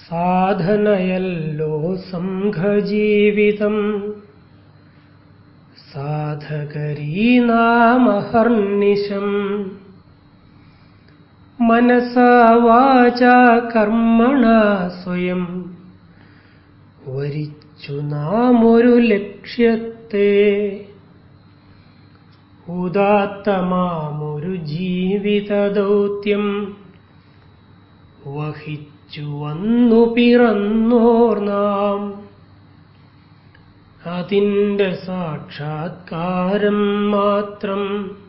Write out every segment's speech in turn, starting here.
സാധനയല്ലോ സംഘജീവിതം സാധകരീനാമഹർനിശം മനസാ വാചാ കർമ്മണ സ്വയം വരിച്ചു നാം ഒരു ലക്ഷ്യത്തെ ഉദാത്തമാമൊരു ജീവിത ദൗത്യം വഹിച്ചു വന്നു പിറന്നോർ നാം അതിന്റെ സാക്ഷാത്കാരം മാത്രം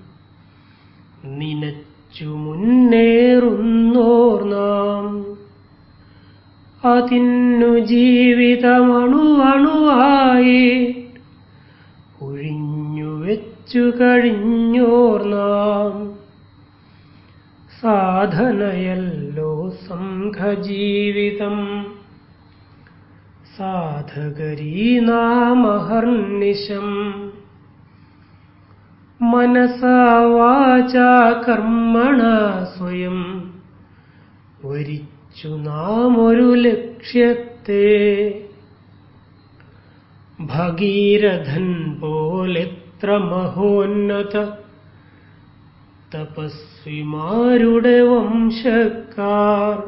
നിനച്ചു മുന്നേറുന്നോർ നാം അതിന്നു ജീവിതമണുവണുവായി ഒഴിഞ്ഞു വെച്ചു കഴിഞ്ഞോർ നാം സാധനയല്ലോ സംഘജീവിതം സാധകരീനാമഹർനിശം മനസാ വാചാ കർമ്മണ സ്വയം വരിച്ചു നാം ഒരു ലക്ഷ്യത്തെ ഭഗീരഥൻ പോലെത്ര മഹോന്നത തപസ്വിമാരുടെ വംശക്കാർ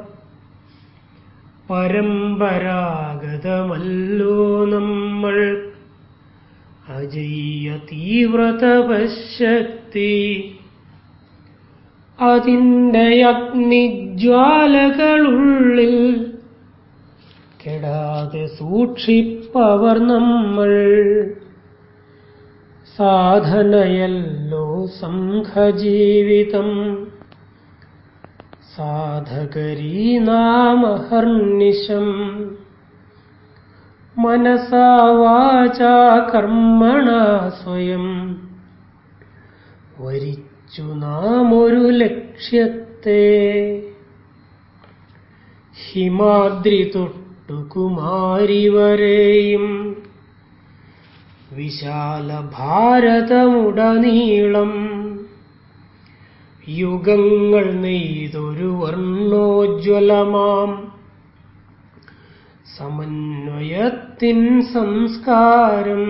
പരമ്പരാഗതമല്ലോ നമ്മൾ അജയ്യ തീവ്രതപശക്തി അതിന്റെ അഗ്നിജ്വാലകളുള്ളിൽ കെടാതെ സൂക്ഷിപ്പവർ നമ്മൾ സാധനയല്ലോ സംഘജീവിതം സാധകരീനാമഹർനിശം മനസാ വാചാ കർമ്മണ സ്വയം വരിച്ചു നാം ഒരു ലക്ഷ്യത്തെ ഹിമാദ്രി തൊട്ടു കുമാരി വരെയും വിശാല ഭാരതമുടനീളം യുഗങ്ങൾ നെയ്തൊരു വർണ്ണോജ്വലമാം സമന്വയത്തിൻ സംസ്കാരം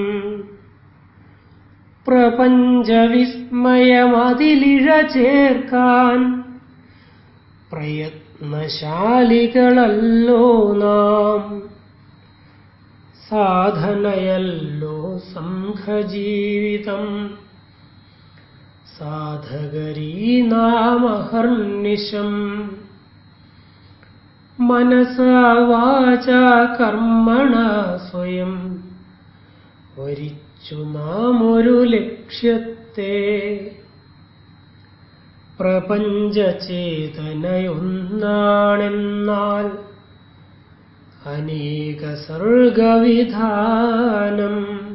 പ്രപഞ്ചവിസ്മയമതിലിഴ ചേർക്കാൻ പ്രയത്നശാലികളല്ലോ നാം സാധനയല്ലോ സംഘജീവിതം സാധകരീനാമഹർനിശം മനസാ വാചാ കർമ്മണ സ്വയം വരിച്ചു നാം ഒരു ലക്ഷ്യത്തെ പ്രപഞ്ചചേതനയൊന്നാണെന്നാൽ അനേക സർഗവിധാനം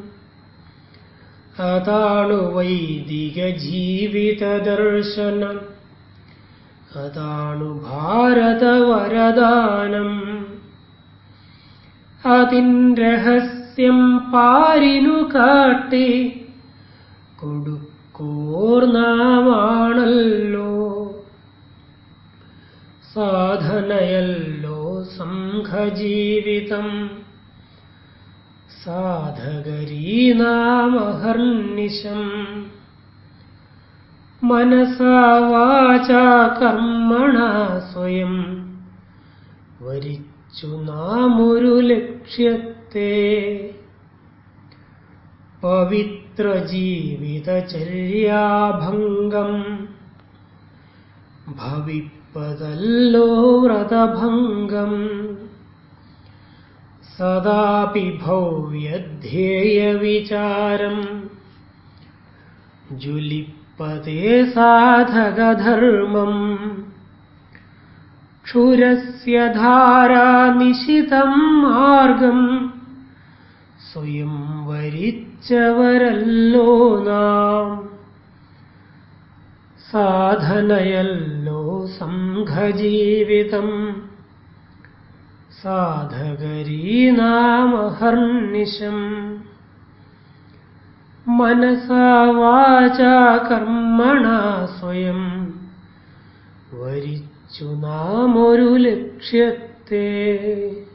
അതാണു വൈദിക ജീവിത ദർശനം അതാണു ഭാരതവരദാനം അതിൻ രഹസ്യം പാരിനു കാട്ടി കൊടുക്കോർ നാമാണല്ലോ സാധനയല്ലോ സംഘജീവിതം സാധകരീനാമഹർനിശം മനസാ വാചാ കർമ്മണ സ്വയം വരിച്ചു നാം ഒരു ലക്ഷ്യത്തെ പവിത്ര ജീവിതചര്യാഭംഗം ഭവിപ്പതല്ലോ വ്രതഭംഗം സദാപി ഭവ്യധ്യേയവിചാരം ജുലിപ്പതേ സാധകധർമ്മം ക്ഷുരസ്യ ധാരാനിശിതം മാർഗം സ്വയം വരിച്ചവരല്ലോ നാം സാധനയല്ലോ സംഘജീവിതം സാധകരീനാമഹർനിശം മനസാ വാചാ കർമ്മണ സ്വയം വരിച്ചു നാം ഒരു ലക്ഷ്യത്തെ പ്രയുക്തേ